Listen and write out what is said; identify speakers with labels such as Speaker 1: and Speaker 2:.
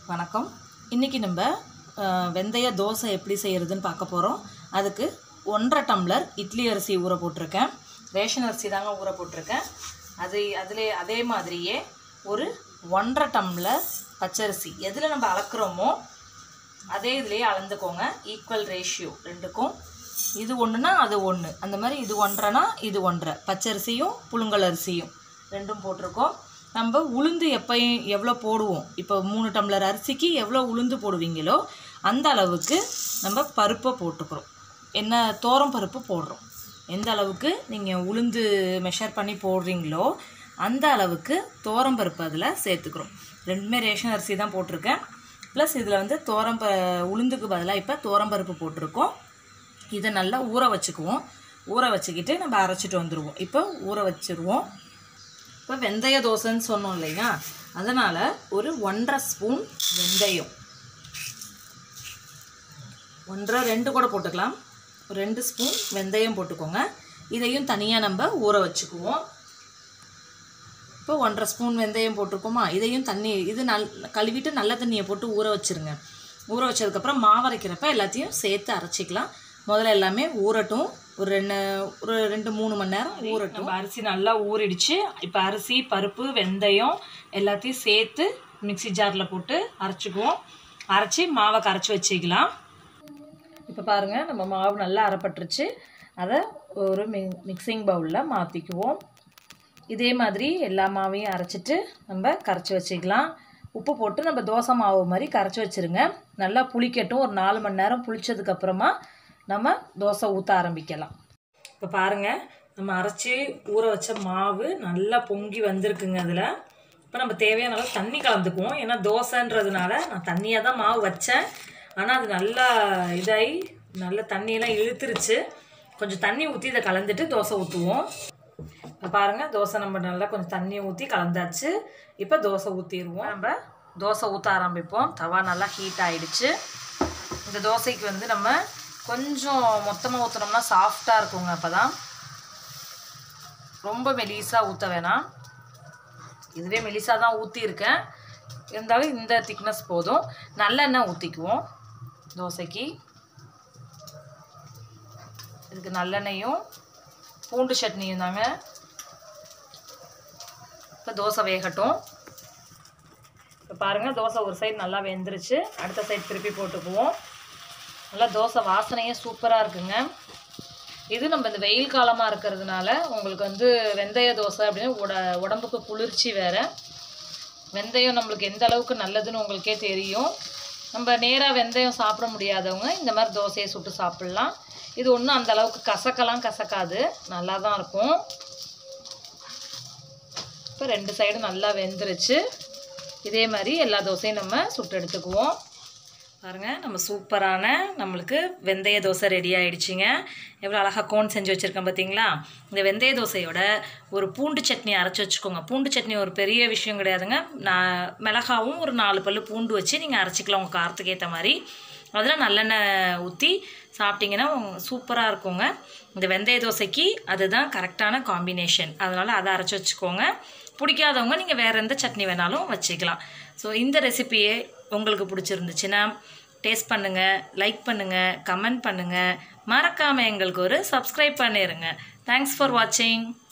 Speaker 1: வணக்கம் இன்றைக்கி நம்ம அஹ், வெந்தய தோசை எப்படி செய்கிறதுன்னு பார்க்க போகிறோம் அதுக்கு ஒன்றரை டம்ளர் இட்லி அரிசி ஊற போட்டிருக்கேன் ரேஷன் அரிசி தாங்க ஊற போட்டிருக்கேன் அது அதிலே அதே மாதிரியே ஒரு ஒன்றரை டம்ளர் பச்சரிசி எதில் நம்ம அளக்குறோமோ அதே இதுலேயே அளந்துக்கோங்க ஈக்குவல் ரேஷியோ ரெண்டுக்கும் இது ஒன்றுனா அது ஒன்று அந்த மாதிரி இது ஒன்றரைனா இது ஒன்றரை பச்சரிசியும் புழுங்கல் அரிசியும் ரெண்டும் போட்டிருக்கோம் நம்ம உளுந்து எப்பயும் எவ்வளோ போடுவோம் இப்போ மூணு டம்ளர் அரிசிக்கு எவ்வளோ உளுந்து போடுவீங்களோ அந்த அளவுக்கு நம்ம பருப்பை போட்டுக்கிறோம் என்ன தோரம் பருப்பு போடுறோம் எந்த அளவுக்கு நீங்கள் உளுந்து மெஷர் பண்ணி போடுறீங்களோ அந்த அளவுக்கு தோரம் பருப்பு அதில் சேர்த்துக்கிறோம் ரெண்டுமே ரேஷன் அரிசி தான் போட்டிருக்கேன் ப்ளஸ் இதில் வந்து தோரம் ப உளுந்துக்கு பதிலாக இப்போ தோரம் பருப்பு போட்டிருக்கோம் இதை நல்லா ஊற வச்சுக்குவோம் ஊற வச்சுக்கிட்டு நம்ம அரைச்சிட்டு வந்துடுவோம் இப்போ ஊற வச்சுருவோம் இப்போ வெந்தய தோசைன்னு சொன்னோம் இல்லையா அதனால் ஒரு ஒன்றரை ஸ்பூன் வெந்தயம் ஒன்றரை ரெண்டு கூட போட்டுக்கலாம் ஒரு ரெண்டு ஸ்பூன் வெந்தயம் போட்டுக்கோங்க இதையும் தனியாக நம்ம ஊற வச்சுக்குவோம் இப்போ ஒன்றரை ஸ்பூன் வெந்தயம் போட்டிருக்கோமா இதையும் தண்ணி இது நல் கழுவிட்டு நல்ல தண்ணியை போட்டு ஊற வச்சுருங்க ஊற வச்சதுக்கப்புறம் மாவு அரைக்கிறப்ப எல்லாத்தையும் சேர்த்து அரைச்சிக்கலாம் முதல்ல எல்லாமே ஊறட்டும் ஒரு ரெண்டு ஒரு ரெண்டு மூணு மணி நேரம் ஊறட்டும் நம்ம அரிசி நல்லா ஊறிடுச்சு இப்போ அரிசி பருப்பு வெந்தயம் எல்லாத்தையும் சேர்த்து மிக்ஸி ஜாரில் போட்டு அரைச்சிக்குவோம் அரைச்சி மாவை கரைச்சி வச்சுக்கலாம் இப்போ பாருங்கள் நம்ம மாவு நல்லா அரைப்பட்டுருச்சு அதை ஒரு மி மிக்சிங் பவுலில் மாற்றிக்குவோம் இதே மாதிரி எல்லா மாவையும் அரைச்சிட்டு நம்ம கரைச்சி வச்சுக்கலாம் உப்பு போட்டு நம்ம தோசை மாவு மாதிரி கரைச்சி வச்சுருங்க நல்லா புளிக்கட்டும் ஒரு நாலு மணி நேரம் புளிச்சதுக்கப்புறமா நம்ம தோசை ஊற்ற ஆரம்பிக்கலாம் இப்போ பாருங்கள் நம்ம அரைச்சி ஊற வச்ச மாவு நல்லா பொங்கி வந்திருக்குங்க அதில் இப்போ நம்ம தேவையான அளவு தண்ணி கலந்துக்குவோம் ஏன்னா தோசைன்றதுனால நான் தண்ணியாக தான் மாவு வச்சேன் ஆனால் அது நல்லா இதாகி நல்ல தண்ணியெல்லாம் இழுத்துருச்சு கொஞ்சம் தண்ணி ஊற்றி இதை கலந்துட்டு தோசை ஊற்றுவோம் இப்போ பாருங்கள் தோசை நம்ம நல்லா கொஞ்சம் தண்ணி ஊற்றி கலந்தாச்சு இப்போ தோசை ஊற்றிடுவோம் நம்ம தோசை ஊற்ற ஆரம்பிப்போம் தவா நல்லா ஹீட் ஆயிடுச்சு இந்த தோசைக்கு வந்து நம்ம கொஞ்சம் மொத்தமாக ஊற்றுனோம்னா சாஃப்டாக இருக்குங்க அப்போ தான் ரொம்ப மெலிசாக ஊற்ற வேணாம் இதுவே மெலிசாக தான் ஊற்றியிருக்கேன் இருந்தாலும் இந்த திக்னஸ் போதும் நல்லெண்ணெய் ஊற்றிக்குவோம் தோசைக்கு இதுக்கு நல்லெண்ணெயும் பூண்டு சட்னியும் தாங்க இப்போ தோசை வேகட்டும் இப்போ பாருங்கள் தோசை ஒரு சைடு நல்லா வெந்துருச்சு அடுத்த சைடு திருப்பி போட்டுக்குவோம் நல்லா தோசை வாசனையே சூப்பராக இருக்குங்க இது நம்ம இந்த வெயில் காலமாக இருக்கிறதுனால உங்களுக்கு வந்து வெந்தய தோசை அப்படின்னு உட உடம்புக்கு குளிர்ச்சி வேறு வெந்தயம் நம்மளுக்கு எந்த அளவுக்கு நல்லதுன்னு உங்களுக்கே தெரியும் நம்ம நேராக வெந்தயம் சாப்பிட முடியாதவங்க இந்த மாதிரி தோசையை சுட்டு சாப்பிட்லாம் இது ஒன்றும் அந்த அளவுக்கு கசக்கலாம் கசக்காது நல்லா தான் இருக்கும் இப்போ ரெண்டு சைடும் நல்லா வெந்துருச்சு இதே மாதிரி எல்லா தோசையும் நம்ம சுட்டு எடுத்துக்குவோம் பாருங்கள் நம்ம சூப்பரான நம்மளுக்கு வெந்தய தோசை ரெடி ஆயிடுச்சுங்க எவ்வளோ அழகாக கோன் செஞ்சு வச்சுருக்கேன் பார்த்தீங்களா இந்த வெந்தய தோசையோட ஒரு பூண்டு சட்னி அரைச்சி வச்சுக்கோங்க பூண்டு சட்னி ஒரு பெரிய விஷயம் கிடையாதுங்க நான் மிளகாவும் ஒரு நாலு பல்லு பூண்டு வச்சு நீங்கள் அரைச்சிக்கலாம் உங்கள் காரத்துக்கு ஏற்ற மாதிரி அதில் நல்லெண்ணெய் ஊற்றி சாப்பிட்டிங்கன்னா சூப்பராக இருக்குங்க இந்த வெந்தய தோசைக்கு அதுதான் கரெக்டான காம்பினேஷன் அதனால் அதை அரைச்சி வச்சுக்கோங்க பிடிக்காதவங்க நீங்கள் வேறு எந்த சட்னி வேணாலும் வச்சுக்கலாம் ஸோ இந்த ரெசிபியே உங்களுக்கு பிடிச்சிருந்துச்சுன்னா டேஸ்ட் பண்ணுங்கள் லைக் பண்ணுங்கள் கமெண்ட் பண்ணுங்கள் மறக்காமல் எங்களுக்கு ஒரு சப்ஸ்கிரைப் பண்ணிடுங்க தேங்க்ஸ் ஃபார் வாட்சிங்